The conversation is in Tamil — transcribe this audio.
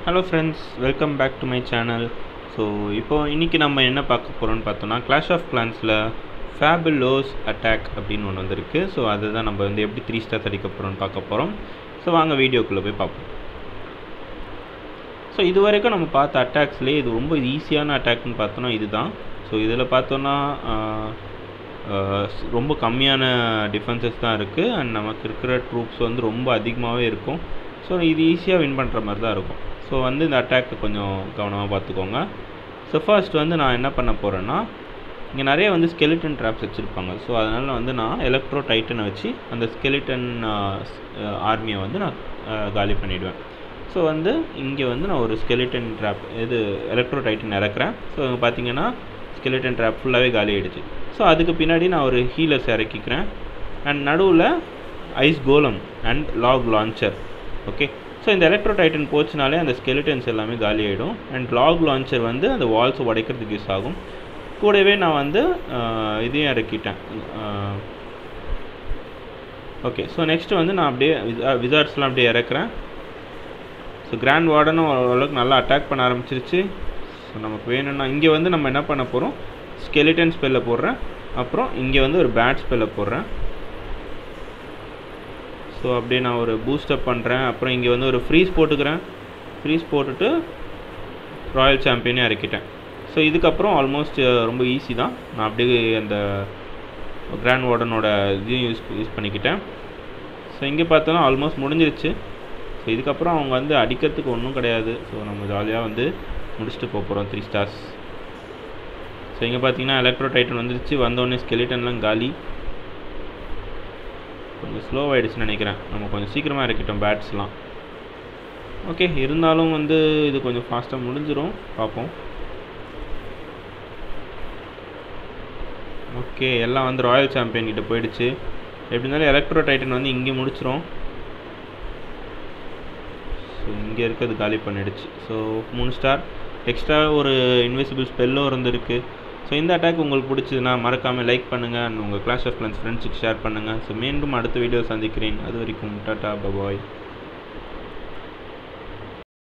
hello friends welcome back to my channel so இப்போ இன்றைக்கி நம்ம என்ன பார்க்க போகிறோம்னு பார்த்தோம்னா கிளாஷ் ஆஃப் கிளான்ஸில் ஃபேபிளோஸ் அட்டாக் அப்படின்னு ஒன்று வந்திருக்கு ஸோ அதுதான் நம்ம வந்து எப்படி த்ரீ ஸ்டார்ஸ் அடிக்க போகிறோம்னு பார்க்க போகிறோம் ஸோ வாங்க வீடியோக்குள்ளே போய் பார்ப்போம் ஸோ இது வரைக்கும் நம்ம பார்த்த அட்டாக்ஸ்லேயே இது ரொம்ப ஈஸியான அட்டாக்னு பார்த்தோன்னா இதுதான் ஸோ இதில் பார்த்தோன்னா ஆஹ், ஆஹ், ரொம்ப கம்மியான டிஃபென்சஸ் தான் இருக்குது அண்ட் நமக்கு இருக்கிற ட்ரூப்ஸ் வந்து ரொம்ப அதிகமாகவே இருக்கும் ஸோ இது ஈஸியாக வின் பண்ணுற மாதிரி தான் இருக்கும் ஸோ வந்து இந்த அட்டாக்கை கொஞ்சம் கவனமாக பார்த்துக்கோங்க ஸோ ஃபர்ஸ்ட் வந்து நான் என்ன பண்ண போகிறேன்னா இங்கே நிறைய வந்து skeleton ட்ராப்ஸ் வச்சுருப்பாங்க ஸோ அதனால் வந்து நான் எலக்ட்ரோ டைட்டனை வச்சு அந்த skeleton ஆர்மியை வந்து நான் ஆஹ், காலி பண்ணிவிடுவேன் ஸோ வந்து இங்கே வந்து நான் ஒரு skeleton ட்ராப் இது எலக்ட்ரோ டைட்டன் இறக்குறேன் ஸோ இங்கே பார்த்தீங்கன்னா skeleton ட்ராப் ஃபுல்லாகவே காலி ஆயிடுச்சு ஸோ அதுக்கு பின்னாடி நான் ஒரு ஹீலர்ஸ் இறக்கிக்கிறேன் அண்ட் நடுவில் ice golem and log launcher okay so இந்த எலக்ட்ரோ டைட்டன் போச்சுனாலே அந்த ஸ்கெலிட்டன்ஸ் எல்லாமே காலி ஆகிடும் அண்ட் லாக் லான்ச்சர் வந்து அந்த வால்ஸ் உடைக்கிறதுக்கு யூஸ் ஆகும் கூடவே நான் வந்து ஆஹ், இதையும் இறக்கிட்டேன் ஓகே ஸோ நெக்ஸ்ட் வந்து நான் அப்படியே விசார்ட்ஸ்லாம் அப்படியே இறக்குறேன் ஸோ கிராண்ட் வார்டனும் ஓரளவுக்கு நல்லா அட்டாக் பண்ண ஆரம்பிச்சிருச்சு ஸோ நமக்கு வேணும்னா இங்கே வந்து நம்ம என்ன பண்ண போகிறோம் ஸ்கெலிட்டன் ஸ்பெல்ல போடுறேன் அப்புறம் இங்கே வந்து ஒரு பேட் ஸ்பெல்ல போடுறேன் ஸோ அப்படியே நான் ஒரு பூஸ்டப் பண்ணுறேன் அப்புறம் இங்கே வந்து ஒரு ஃப்ரீஸ் போட்டுக்கிறேன் ஃப்ரீஸ் போட்டுட்டு ராயல் சாம்பியனே இறக்கிட்டேன் ஸோ இதுக்கப்புறம் ஆல்மோஸ்ட் ரொம்ப ஈஸி தான் நான் அப்படியே அந்த கிராண்ட் வார்டனோட இதையும் யூஸ் யூஸ் பண்ணிக்கிட்டேன் ஸோ இங்கே பார்த்தோன்னா ஆல்மோஸ்ட் முடிஞ்சிருச்சு ஸோ இதுக்கப்புறம் அவங்க வந்து அடிக்கிறதுக்கு ஒன்றும் கிடையாது ஸோ நம்ம ஜாலியாக வந்து முடிச்சுட்டு போக போகிறோம் த்ரீ ஸ்டார்ஸ் ஸோ இங்கே பார்த்தீங்கன்னா எலக்ட்ரோ டைட்டன் வந்துருச்சு வந்தோடனே ஸ்கெலிட்டன்லாம் காலி கொஞ்சம் ஸ்லோ ஆகிடுச்சுன்னு நினைக்கிறேன் நம்ம கொஞ்சம் சீக்கிரமாக இறக்கிட்டோம் பேட்ஸ்லாம் ஓகே இருந்தாலும் வந்து இது கொஞ்சம் ஃபாஸ்ட்டாக முடிஞ்சிரும் பார்ப்போம் ஓகே எல்லாம் வந்து ராயல் சாம்பியன் கிட்ட போயிடுச்சு எப்படி இருந்தாலும் எலக்ட்ரோ டைட்டன் வந்து இங்கே முடிச்சிரும் ஸோ இங்கே இருக்கிறது காலி பண்ணிடுச்சு ஸோ மூணு ஸ்டார் எக்ஸ்ட்ரா ஒரு இன்விசிபிள் ஸ்பெல்லும் இருந்திருக்கு ஸோ இந்த அட்டாக் உங்களுக்கு பிடிச்சதுன்னா மறக்காமல் லைக் பண்ணுங்கள் அண்ட் உங்கள் கிளாஸ் ஆஃப் கிளான்ஸ் ஃப்ரெண்ட்ஸுக்கு ஷேர் பண்ணுங்கள் ஸோ மீண்டும் அடுத்த வீடியோ சந்திக்கிறேன் அது வரைக்கும் டாட்டா பபாய்